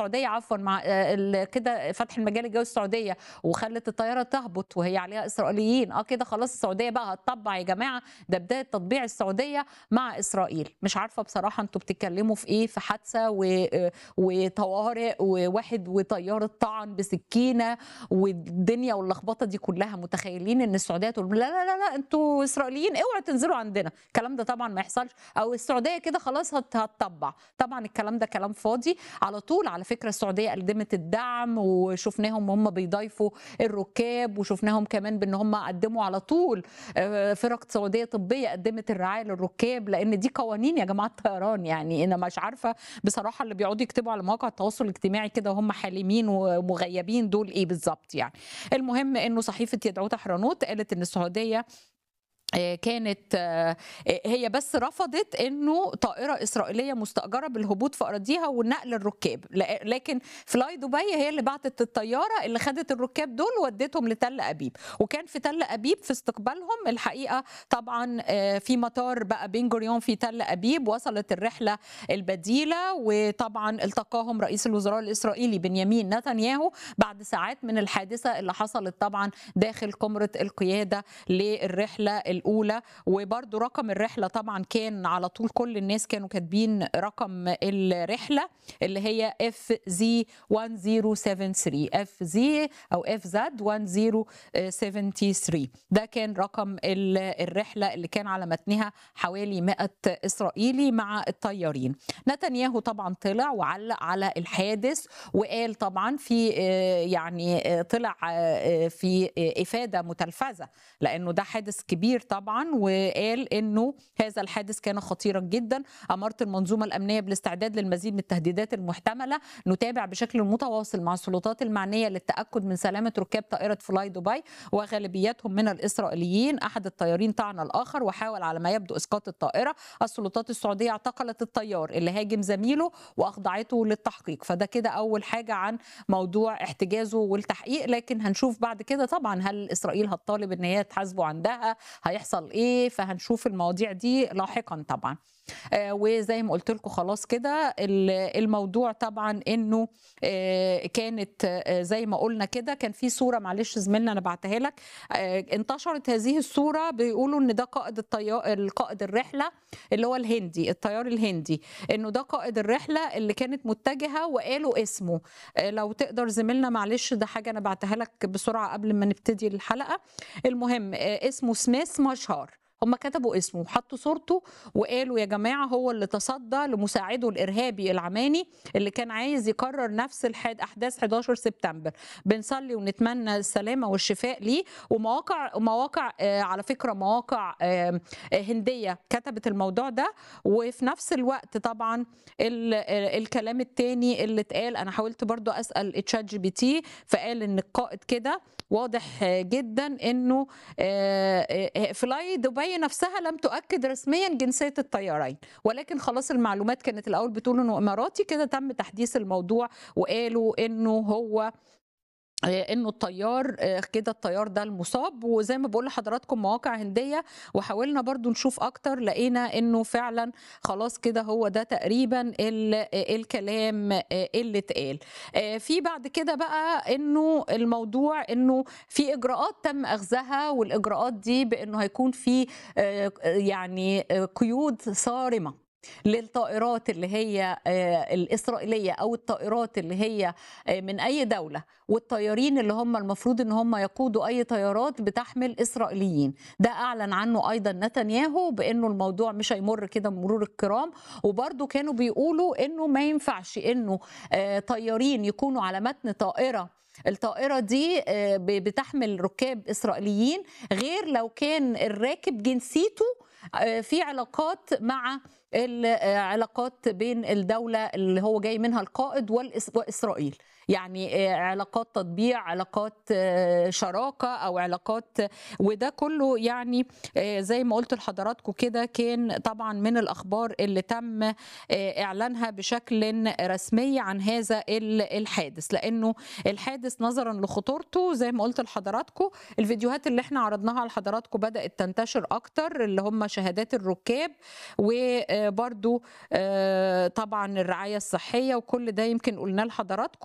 السعوديه عفوا مع آه، ال- كده فتح المجال الجوي السعوديه وخلت الطياره تهبط وهي عليها اسرائيليين اه كده خلاص السعوديه بقى هتطبع يا جماعه ده بدايه تطبيع السعوديه مع اسرائيل مش عارفه بصراحه انتوا بتتكلموا في ايه في حادثه و... آه، وطوارئ وواحد وطياره طعن بسكينه والدنيا واللخبطه دي كلها متخيلين ان السعوديه تقول لا لا لا لا انتوا اسرائيليين اوعوا تنزلوا عندنا الكلام ده طبعا ما يحصلش او السعوديه كده خلاص هت- هتطبع طبعا الكلام ده كلام فاضي على طول على فكره السعوديه قدمت الدعم وشفناهم هم بيضيفوا الركاب وشفناهم كمان بان هم قدموا على طول آه، فرق سعوديه طبيه قدمت الرعايه للركاب لان دي قوانين يا جماعه الطيران يعني انا مش عارفه بصراحه اللي بيقعدوا يكتبوا على مواقع التواصل الاجتماعي كده وهم حالمين ومغيبين دول ايه بالظبط يعني المهم انه صحيفه يدعو حرانوت قالت ان السعوديه آه، كانت آه، هي بس رفضت انه طائره اسرائيليه مستاجره بالهبوط في اراضيها ونقل الركاب لا- لكن فلاي دبي هي اللي بعتت الطياره اللي خدت الركاب دول وودتهم لتل ابيب وكان في تل ابيب في استقبالهم الحقيقه طبعا آه، في مطار بقى بن جوريون في تل ابيب وصلت الرحله البديله وطبعا التقاهم رئيس الوزراء الاسرائيلي بنيامين نتنياهو بعد ساعات من الحادثه اللي حصلت طبعا داخل قمره القياده للرحله الاولى وبرده رقم الرحله طبعا كان على طول كل الناس كانوا كاتبين رقم الرحله اللي هي اف زي 1073 اف زي او اف زد 1073 ده كان رقم ال- الرحله اللي كان على متنها حوالي 100 اسرائيلي مع الطيارين نتنياهو طبعا طلع وعلق على الحادث وقال طبعا في آه، يعني آه، طلع آه، في آه، افاده متلفزه لانه ده حادث كبير طبعا وقال انه هذا الحادث كان خطيرا جدا امرت المنظومه الامنيه بالاستعداد للمزيد من التهديدات المحتمله نتابع بشكل متواصل مع السلطات المعنيه للتاكد من سلامه ركاب طائره فلاي دبي وغالبيتهم من الاسرائيليين احد الطيارين طعن الاخر وحاول على ما يبدو اسقاط الطائره السلطات السعوديه اعتقلت الطيار اللي هاجم زميله واخضعته للتحقيق فده كده اول حاجه عن موضوع احتجازه والتحقيق لكن هنشوف بعد كده طبعا هل اسرائيل هتطالب ان هي تحاسبه عندها هيحصل ايه فهنشوف المواضيع دي لاحقا طبعا آه، وزي ما قلت لكم خلاص كده ال- الموضوع طبعا انه آه، كانت آه، زي ما قلنا كده كان في صوره معلش زميلنا انا بعتها لك آه، انتشرت هذه الصوره بيقولوا ان ده قائد الطيار القائد الرحله اللي هو الهندي الطيار الهندي انه ده قائد الرحله اللي كانت متجهه وقالوا اسمه آه، لو تقدر زميلنا معلش ده حاجه انا بعتها لك بسرعه قبل ما نبتدي الحلقه المهم آه، اسمه سميث مشهار هم كتبوا اسمه وحطوا صورته وقالوا يا جماعه هو اللي تصدى لمساعده الارهابي العماني اللي كان عايز يكرر نفس الحد احداث 11 سبتمبر بنصلي ونتمنى السلامه والشفاء ليه ومواقع مواقع آه، على فكره مواقع آه، آه، هنديه كتبت الموضوع ده وفي نفس الوقت طبعا ال- آه، الكلام التاني اللي اتقال انا حاولت برضو اسال تشات جي بي تي فقال ان القائد كده واضح آه، جدا انه آه، آه، فلاي دبي نفسها لم تؤكد رسميا جنسيه الطيارين ولكن خلاص المعلومات كانت الاول بتقول انه اماراتي كده تم تحديث الموضوع وقالوا انه هو آه، انه الطيار آه، كده الطيار ده المصاب وزي ما بقول لحضراتكم مواقع هنديه وحاولنا برضو نشوف اكتر لقينا انه فعلا خلاص كده هو ده تقريبا ال- آه، الكلام آه، اللي اتقال آه، في بعد كده بقى انه الموضوع انه في اجراءات تم اخذها والاجراءات دي بانه هيكون في آه، يعني آه، قيود صارمه للطائرات اللي هي آه، الإسرائيلية أو الطائرات اللي هي آه، من أي دولة والطيارين اللي هم المفروض ان هم يقودوا اي طيارات بتحمل اسرائيليين ده اعلن عنه ايضا نتنياهو بانه الموضوع مش هيمر كده مرور الكرام وبرضه كانوا بيقولوا انه ما ينفعش انه آه، طيارين يكونوا على متن طائره الطائرة دي آه، ب- بتحمل ركاب إسرائيليين غير لو كان الراكب جنسيته آه، في علاقات مع العلاقات بين الدولة اللي هو جاي منها القائد والإس- وإسرائيل يعني آه، علاقات تطبيع علاقات آه، شراكة أو علاقات وده كله يعني آه، زي ما قلت لحضراتكم كده كان طبعا من الأخبار اللي تم آه، إعلانها بشكل رسمي عن هذا ال- الحادث لأنه الحادث نظرا لخطورته زي ما قلت لحضراتكم الفيديوهات اللي احنا عرضناها لحضراتكم بدأت تنتشر أكتر اللي هم شهادات الركاب و برضو طبعا الرعاية الصحية وكل ده يمكن قلنا لحضراتكم